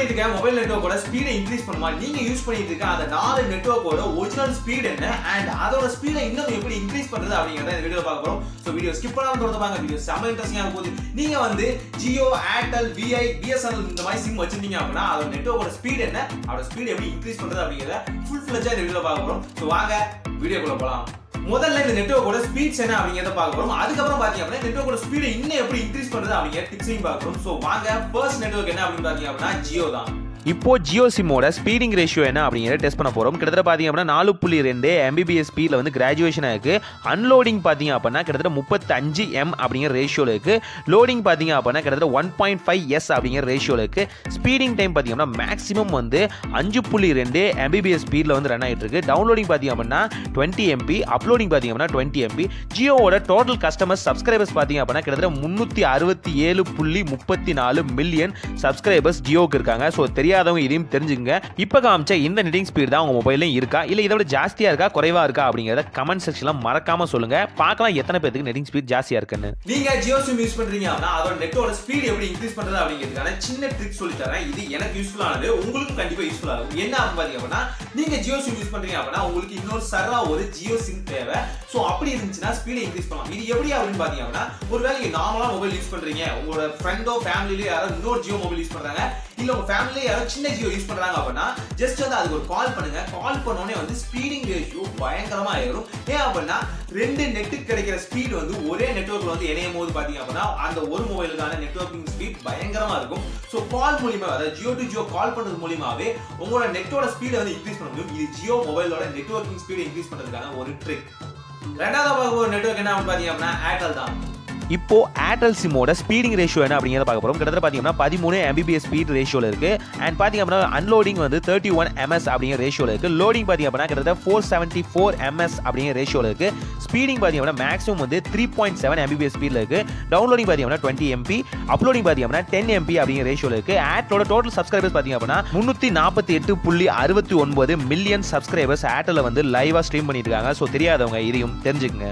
பண்ணிட்டு இருக்க மொபைல் நெட்வொர்க்கோட ஸ்பீடை இன்க்ரீஸ் பண்ணுமா நீங்க யூஸ் பண்ணிட்டு இருக்க அந்த நாலு நெட்வொர்க்கோட ஒரிஜினல் ஸ்பீட் என்ன அண்ட் அதோட ஸ்பீடை இன்னும் எப்படி இன்க்ரீஸ் பண்றது அப்படிங்கறத இந்த வீடியோ பார்க்க போறோம் ஸோ வீடியோ ஸ்கிப் பண்ணாம தொடர்ந்து பாருங்க வீடியோ செம்ம இன்ட்ரெஸ்டிங்கா போகுது நீங்க வந்து ஜியோ ஏர்டெல் விஐ பிஎஸ்என்எல் இந்த மாதிரி சிம் வச்சிருந்தீங்க அப்படின்னா அதோட நெட்வொர்க்கோட ஸ்பீட் என்ன அதோட ஸ்பீட் எப்படி இன்க்ரீஸ் பண்றது அப்படிங்கறத ஃபுல் ஃபிளஜா இந்த வீடியோ பார்க்க போறோம் ஸோ வாங்க வீடியோக்குள்ள போலாம் முதல்ல இந்த நெட்வொர்க்கோட ஸ்பீட்ஸ் என்ன அப்படிங்கறத பார்க்க போறோம் அதுக்கப்புறம் பாத்தீங்க அப்படின்னா நெட்வொர்க்கோட ஸ்பீடை இன்னும் எப்படி இன்க்ரீஸ் பண்றது அப்படிங்கிற டிப்ஸையும் பார்க்கறோம் ஸோ வாங்க ஃபர்ஸ்ட் நெட்வொர்க் என்ன அப்படின்னு பாத்தீங்க அப்படின்னா ஜியோ தான் இப்போ ஜியோ சிம்மோட ஸ்பீடிங் ரேஷியோ என்ன அப்படிங்கிறத டெஸ்ட் பண்ண போகிறோம் கிட்டத்தட்ட பார்த்தீங்க அப்படின்னா நாலு புள்ளி ரெண்டு எம்பிபிஎஸ் ஸ்பீடில் வந்து கிராஜுவேஷன் ஆயிருக்கு அன்லோடிங் பார்த்தீங்க அப்படின்னா கிட்டத்தட்ட முப்பத்தஞ்சு எம் அப்படிங்கிற ரேஷியோவில் இருக்குது லோடிங் பார்த்தீங்க அப்படின்னா கிட்டத்தட்ட ஒன் பாயிண்ட் ஃபைவ் எஸ் அப்படிங்கிற ரேஷியோவில் இருக்குது ஸ்பீடிங் டைம் பார்த்தீங்க அப்படின்னா மேக்ஸிமம் வந்து அஞ்சு புள்ளி ரெண்டு எம்பிபிஎஸ் ஸ்பீடில் வந்து ரன் ஆகிட்டு இருக்கு டவுன்லோடிங் பார்த்தீங்க அப்படின்னா டுவெண்ட்டி எம்பி அப்லோடிங் பார்த்தீங்க அப்படின்னா டுவெண்ட்டி எம்பி ஜியோவோட டோட்டல் கஸ்டமர்ஸ் சப்ஸ்கிரைபர்ஸ் பார்த்தீங்க அப்படின்னா கிட்டத்தட்ட முந்நூற்றி அறுபத்தி ஏழு புள்ளி முப்பத்தி நாலு மில்லியன் சப்ஸ்கிரைபர்ஸ் ஜியோக்கு இருக்காங்க ஸோ தெரியாதவங்க இதையும் தெரிஞ்சுக்கங்க இப்போ காமிச்ச இந்த நெட்டிங் ஸ்பீட் தான் உங்க மொபைலையும் இருக்கா இல்லை இதை விட ஜாஸ்தியாக இருக்கா குறைவா இருக்கா அப்படிங்கிறத கமெண்ட் செக்ஷனில் மறக்காம சொல்லுங்க பார்க்கலாம் எத்தனை பேருக்கு நெட்டிங் ஸ்பீட் ஜாஸ்தியாக இருக்குன்னு நீங்க ஜியோ சிம் யூஸ் பண்றீங்க அப்படின்னா அதோட நெட்டோட ஸ்பீட் எப்படி இன்க்ரீஸ் பண்றது அப்படிங்கிறதுக்கான சின்ன ட்ரிக் சொல்லி தரேன் இது எனக்கு யூஸ்ஃபுல் ஆனது உங்களுக்கும் கண்டிப்பா யூஸ்ஃபுல் ஆகும் என்ன அப்படின்னு பாத்தீங்க அப்படின்னா நீங்க ஜியோ சிம் யூஸ் பண்றீங்க அப்படின்னா உங்களுக்கு இன்னொரு சரா ஒரு ஜியோ சிம் தேவை சோ அப்படி இருந்துச்சுன்னா ஸ்பீடை இன்க்ரீஸ் பண்ணலாம் இது எப்படி அப்படின்னு பாத்தீங்க அப்படின்னா ஒருவேளை நீங்க நார்மலா மொபைல் யூஸ் பண்றீங்க உங்களோட ஃப்ரெண்டோ ஃபேமிலிலோ யாரோ இன்னொரு ஜியோ மொபைல் யூஸ் பண்றாங்க இல்ல உங்க ஃபேமிலில யாரோ சின்ன ஜியோ யூஸ் பண்றாங்க அப்படின்னா ஜஸ்ட் வந்து அதுக்கு ஒரு கால் பண்ணுங்க கால் பண்ணோடனே வந்து ஸ்பீடிங் ரேஷியோ பயங்கரமா ஏறும் ஏன் அப்படின்னா ரெண்டு நெட்டுக்கு கிடைக்கிற ஸ்பீட் வந்து ஒரே நெட்வொர்க்ல வந்து இணையும் போது பாத்தீங்க அப்படின்னா அந்த ஒரு மொபைலுக்கான நெட்வொர்க்கிங் ஸ்பீட் பயங்கரமா இருக்கும் ஸோ கால் மூலியமா அதாவது ஜியோ டு ஜியோ கால் பண்றது மூலியமாவே உங்களோட நெட்டோட ஸ்பீடை வந்து இன்க்ரீஸ் பண்ண முடியும் இது ஜியோ மொபைலோட நெட்வொர்க்கிங் ஸ்பீடை இன்க்ரீஸ் பண்றதுக்கான ஒரு ட்ரிக் ரெண்டாவது பார்க்க ஒரு நெட்வொர்க் என்ன அப்படின்னு பாத்தீங்க அப்படின்னா ஏர்டெல் தான் இப்போ ஏர்டெல் சிம்மோட ஸ்பீடிங் ரேஷியோ என்ன அப்படிங்கிறத பார்க்க போகிறோம் கிட்டத்தட்ட பார்த்தீங்கன்னா பதிமூணு எம்பிபிஎஸ் ஸ்பீட் ரேஷியோவில் இருக்கு அண்ட் பார்த்தீங்க அப்படின்னா அன்லோடிங் வந்து தேர்ட்டி ஒன் எம்எஸ் அப்படிங்கிற ரேஷியோவில் இருக்கு லோடிங் பார்த்தீங்க அப்படின்னா கிட்டத்தட்ட ஃபோர் செவன்ட்டி ஃபோர் எம்எஸ் அப்படிங்கிற ரேஷியோவில் இருக்கு ஸ்பீடிங் பார்த்தீங்க அப்படின்னா மேக்ஸிமம் வந்து த்ரீ பாயிண்ட் செவன் எம்பிபிஎஸ் ஸ்பீடில் இருக்கு டவுன்லோடிங் பார்த்தீங்க அப்படின்னா டுவெண்ட்டி எம்பி அப்லோடிங் பார்த்தீங்க அப்படின்னா டென் எம்பி அப்படிங்கிற ரேஷியோவில் இருக்கு ஏர்டலோட டோட்டல் சப்ஸ்கிரைபர்ஸ் பார்த்தீங்க அப்படின்னா முந்நூற்றி நாற்பத்தி எட்டு புள்ளி அறுபத்தி ஒன்பது மில்லியன் சப்ஸ்கிரைபர்ஸ் ஏர்டெல்ல வந்து லைவாக ஸ்ட்ரீம் பண்ணிட்டு இருக்காங்க ஸோ தெரியாதவங்க இதையும் தெரிஞ்சுக்கங்க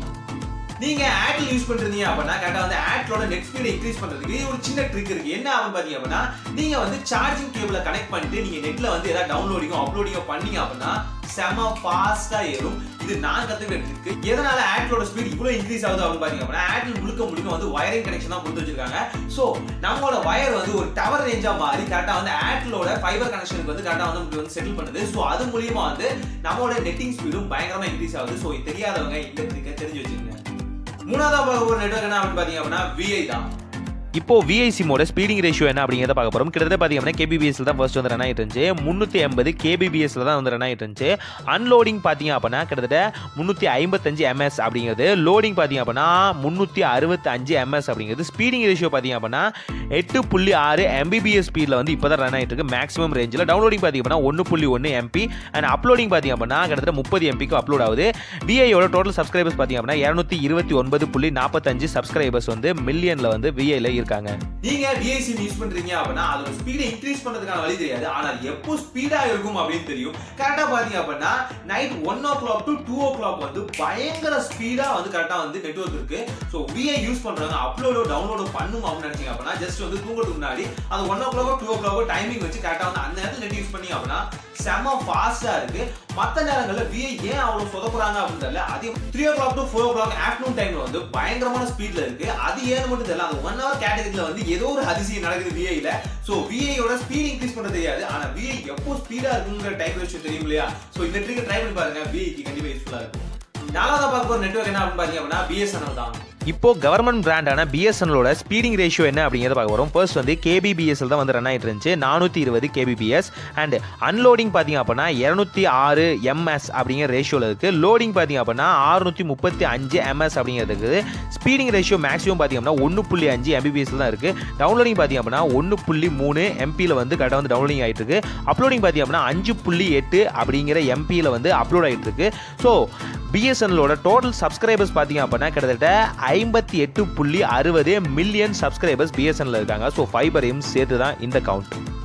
நீங்க ஏர்டெல் யூஸ் பண்றீங்க அப்படின்னா கரெக்டா வந்து ஏர்டெலோட நெட் ஸ்பீடை இன்க்ரீஸ் பண்றதுக்கு ஒரு சின்ன ட்ரிக் இருக்கு என்ன ஆகும் பாத்தீங்க அப்படின்னா நீங்க வந்து சார்ஜிங் கேபிள கனெக்ட் பண்ணிட்டு நீங்க நெட்ல வந்து ஏதாவது டவுன்லோடிங்கோ அப்லோடிங்கோ பண்ணீங்க அப்படின்னா செம ஃபாஸ்டா ஏறும் இது நான் கத்துக்கிற ட்ரிக் எதனால ஏர்டெலோட ஸ்பீட் இவ்வளவு இன்க்ரீஸ் ஆகுது அப்படின்னு பாத்தீங்க அப்படின்னா ஏர்டெல் முழுக்க முழுக்க வந்து வயரிங் கனெக்ஷன் தான் கொடுத்து வச்சிருக்காங்க சோ நம்மளோட வயர் வந்து ஒரு டவர் ரேஞ்சா மாறி கரெக்டா வந்து ஏர்டெலோட ஃபைபர் கனெக்ஷனுக்கு வந்து கரெக்டா வந்து நமக்கு வந்து செட்டில் பண்ணுது சோ அது மூலியமா வந்து நம்மளோட நெட்டிங் ஸ்பீடும் பயங்கரமா இன்க்ரீஸ் ஆகுது சோ தெரியாதவங்க இந்த ட்ரிக்கை தெரிஞ்சு வச்சுக்கோங்க மூணாவது பார்க்க ஒரு நெட்வொர்க் என்ன அப்படின்னு பாத்தீங்க அப்படின்னா விஐ தான் இப்போ விஐ சிம்மோட ஸ்பீடிங் ரேஷியோ என்ன அப்படிங்கிறத பார்க்க போகிறோம் கிட்டத்தட்ட பார்த்தீங்க அப்படின்னா கேபிபிஎஸ்ல தான் ஃபர்ஸ்ட் வந்து ரன் ஆகிட்டு இருந்துச்சு முந்நூற்றி ஐம்பது கேபிபிஎஸ்ல தான் வந்து ரன் ஆகிட்டு இருந்துச்சு அன்லோடிங் பார்த்தீங்க அப்படின்னா கிட்டத்தட்ட முந்நூற்றி ஐம்பத்தஞ்சு எம்எஸ் அப்படிங்கிறது லோடிங் பார்த்தீங்க அப்படின்னா முந்நூற்றி அறுபத்தஞ்சு எம்எஸ் அப்படிங்கிறது ஸ்பீடிங் ரேஷியோ பார்த்தீங்க அப்படின்னா எட்டு புள்ளி ஆறு எம்பிபிஎஸ் ஸ்பீடில் வந்து இப்போ தான் ரன் ஆகிட்டு இருக்கு மேக்ஸிமம் ரேஞ்சில் டவுன்லோடிங் பார்த்தீங்க அப்படின்னா ஒன்று புள்ளி ஒன்று எம்பி அண்ட் அப்லோடிங் பார்த்தீங்க அப்படின்னா கிட்டத்தட்ட முப்பது எம்பிக்கு அப்லோட் ஆகுது விஐயோட டோட்டல் சப்ஸ்கிரைபர்ஸ் பார்த்தீங்க அப்படின்னா இரநூத்தி இருபத்தி ஒன்பது புள்ளி நாற்பத்தஞ்சு சப்ஸ்கிரைபர்ஸ் வந்து மில்லியனில் வந்து விஐல இருக்காங்க நீங்க விஐசி யூஸ் பண்றீங்க அப்படின்னா அதோட ஸ்பீடை இன்க்ரீஸ் பண்றதுக்கான வழி தெரியாது ஆனா அது எப்போ ஸ்பீடா இருக்கும் அப்படின்னு தெரியும் கரெக்டா பாத்தீங்க அப்படின்னா night one o'clock to two o'clock வந்து பயங்கர ஸ்பீடா வந்து கரெக்டா வந்து நெட்வொர்க் இருக்கு ஸோ விஐ யூஸ் பண்றவங்க அப்லோடோ டவுன்லோடோ பண்ணும் அப்படின்னு நினைச்சீங்க அப்படின்னா ஜஸ்ட் வந்து தூங்குறதுக்கு முன்னாடி அது ஒன் ஓ கிளாக்கோ டூ ஓ கிளாக்கோ டைமிங் வச்சு கரெக்டா வந்து அந்த நேரத்தில் நெட் யூஸ் பண்ணி அப்படின்னா செம ஃபாஸ்டா இருக்கு மத்த நேரங்கள்ல விஐ ஏன் அவ்வளவு சொதப்புறாங்க அப்படின்னு தெரியல அதே three o'clock to four o'clock afternoon டைம்ல வந்து பயங்கரமான ஸ்பீட்ல இருக்கு அது ஏன்னு மட்டும் தெரியல அந்த ஒன் ஹவர் கேட்டகரியில வந்து ஏதோ ஒரு அதிசயம் நடக்குது விஐல சோ விஐயோட ஸ்பீட் இன்க்ரீஸ் பண்ண தெரியாது ஆனா விஐ எப்போ ஸ்பீடா இருக்குங்கிற டைம் விஷயம் தெரியும் இல்லையா சோ இந்த ட்ரிக் ட்ரை பண்ணி பாருங்க விஐக்கு கண்டிப்பா யூஸ்ஃபுல்லா இருக்கும் நாலாவது பார்க்க போற நெட்வொர்க் என்ன அப்படின்னு பாத்தீங்க அப்படின்னா பிஎஸ்என்எல் தான் இப்போ கவர்மெண்ட் பிராண்டான பிஎஸ்என்எலோட ஸ்பீடிங் ரேஷியோ என்ன அப்படிங்கிறத பார்க்க வரும் ஃபர்ஸ்ட் வந்து கேபிபிஎஸ்ல தான் வந்து ரன் ஆகிட்டு இருந்துச்சு நானூற்றி இருபது கேபிபிஎஸ் அண்ட் அன்லோடிங் பார்த்தீங்க அப்படின்னா இரநூத்தி ஆறு எம்எஸ் அப்படிங்கிற ரேஷியோவில் இருக்குது லோடிங் பார்த்தீங்க அப்படின்னா அறுநூற்றி முப்பத்தி அஞ்சு எம்எஸ் அப்படிங்கிறது இருக்குது ஸ்பீடிங் ரேஷியோ மேக்ஸிமம் பார்த்தீங்க அப்படின்னா ஒன்று புள்ளி அஞ்சு எம்பிபிஎஸ்ல தான் இருக்குது டவுன்லோடிங் பார்த்தீங்க அப்படின்னா ஒன்று புள்ளி மூணு எம்பியில் வந்து கரெக்டாக வந்து டவுன்லோடிங் ஆகிட்டு இருக்கு அப்லோடிங் பார்த்தீங்க அப்படின்னா அஞ்சு புள்ளி எட்டு அப்படிங்கிற எம்பியில் வந்து அப்லோட் ஆகிட்டு இருக்கு ஸோ பிஎஸ்என்எலோட டோட்டல் சப்ஸ்கிரைபர்ஸ் பார்த்தீங்க அப்படின்னா கிட்டத்தட்ட ஐம்பத்தி எட்டு புள்ளி அறுபது மில்லியன் சப்ஸ்கிரைபர்ஸ் பிஎஸ்என்எல் இருக்காங்க ஸோ ஃபைபரையும் சேர்த்து தான் இந்த கவுண்ட்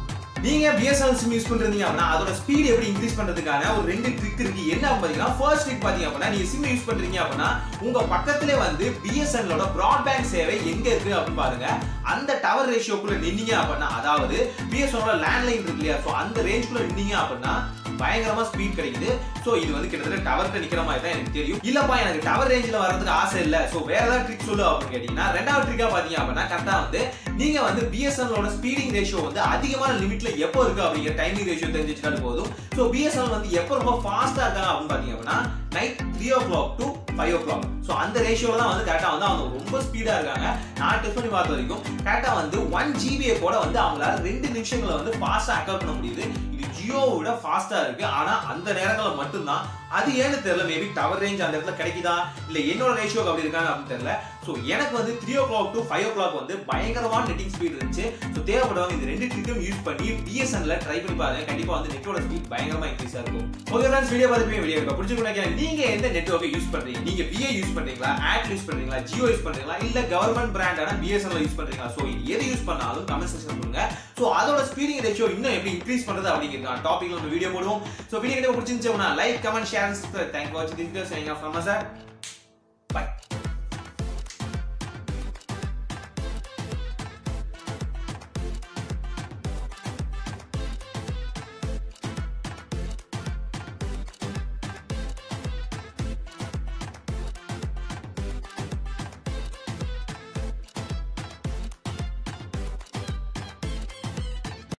நீங்க பிஎஸ்என்எல் சிம் யூஸ் பண்றீங்க அப்படின்னா அதோட ஸ்பீட் எப்படி இன்க்ரீஸ் பண்றதுக்கான ஒரு ரெண்டு ட்ரிக் இருக்கு என்ன பாத்தீங்கன்னா ஃபர்ஸ்ட் ட்ரிக் பாத்தீங்க அப்படின்னா நீங்க சிம் யூஸ் பண்றீங்க அப்படின்னா உங்க பக்கத்திலே வந்து பிஎஸ்என்எலோட பிராட்பேண்ட் சேவை எங்க இருக்கு அப்படின்னு பாருங்க அந்த டவர் ரேஷியோக்குள்ள நின்னீங்க அப்படின்னா அதாவது பிஎஸ்எனோட லேண்ட்லைன் இருக்கு இல்லையா ஸோ அந்த ரேஞ்சுக்குள்ள நின்னீங்க அப்படின்னா பயங்கரமா ஸ்பீட் கிடைக்குது ஸோ இது வந்து கிட்டத்தட்ட டவர்ல நிக்கிற மாதிரி தான் எனக்கு தெரியும் இல்லப்பா எனக்கு டவர் ரேஞ்சில் வர்றதுக்கு ஆசை இல்லை ஸோ வேற ஏதாவது ட்ரிக் சொல்லு அப்படின்னு கேட்டீங்கன்னா ரெண்டாவது ட்ரிக்கா பாத்தீங்க அப்படின்னா கரெக்டா வந்து நீங்க வந்து பிஎஸ்என்எலோட ஸ்பீடிங் ரேஷியோ வந்து அதிகமான லிமிட்ல எப்போ இருக்கு அப்படிங்கிற டைமிங் ரேஷியோ தெரிஞ்சுச்சுனாலும் போதும் ஸோ பிஎஸ்என்எல் வந்து எப்போ ரொம்ப ஃபாஸ்டா இருக்காங்க அப்படின்னு பாத்தீங்க அப்படின்னா night three o'clock to five o'clock so அந்த ரேஷியோல தான் வந்து கரெக்டாக வந்து அவங்க ரொம்ப ஸ்பீடாக இருக்காங்க நான் டெஸ்ட் பண்ணி பார்த்த வரைக்கும் கரெக்டாக வந்து ஒன் ஜிபியை கூட வந்து அவங்களால ரெண்டு நிமிஷங்களை வந்து ஃபாஸ்ட்டாக அக்கௌண்ட் பண்ண முடியுது இது ஜியோவை விட ஃபாஸ்ட்டாக இருக்கு ஆனால் அந்த நேரங்களில் மட்டும்தான் அது ஏன்னு தெரியல மேபி டவர் ரேஞ்ச் அந்த இடத்துல கிடைக்குதா இல்லை என்னோட ரேஷியோக்கு அப்படி இருக்காங்க அப்படின்னு தெரியல ஸோ எனக்கு வந்து three o'clock to five o'clock வந்து பயங்கரமான நெட்டிங் ஸ்பீட் இருந்துச்சு ஸோ தேவைப்படுவாங்க இந்த ரெண்டு ட்ரிக்கும் யூஸ் பண்ணி பிஎஸ்என்ல ட்ரை பண்ணி பாருங்க கண்டிப்பாக வந்து நெட்டோட ஸ்பீட் பயங்கரமா இன்க்ரீஸ் இருக்கும் ஓகே ஃப்ரெண்ட்ஸ் வீடியோ பார்த்து வீடியோ இருக்கா பிடிச்சிருக்கா நீங்க எந்த நெட்வொர்க்கை யூஸ் பண்றீங்க நீங்க விஏ யூஸ் பண்றீங்களா ஏர்டெல் யூஸ் பண்றீங்களா ஜியோ யூஸ் பண்றீங்களா இல்ல கவர்மெண்ட் பிராண்டான பிஎஸ்என்எல் யூஸ் பண்றீங்களா ஸோ இது எது யூஸ் பண்ணாலும் கமெண்ட் செக்ஷன் சொல்லுங்க ஸோ அதோட ஸ்பீடிங் ரேஷியோ இன்னும் எப்படி இன்க்ரீஸ் பண்றது அப்படிங்கிற டாபிக்ல நம்ம வீடியோ போடுவோம் ஸோ வீடியோ கண்டிப்பாக பிடிச்சிருந்துச்சு லைக் கமெண்ட் ஷேர் தேங்க் வாட்சிங் திஸ் வீடியோ சைனிங் ஆஃப் நம்ம சார் பை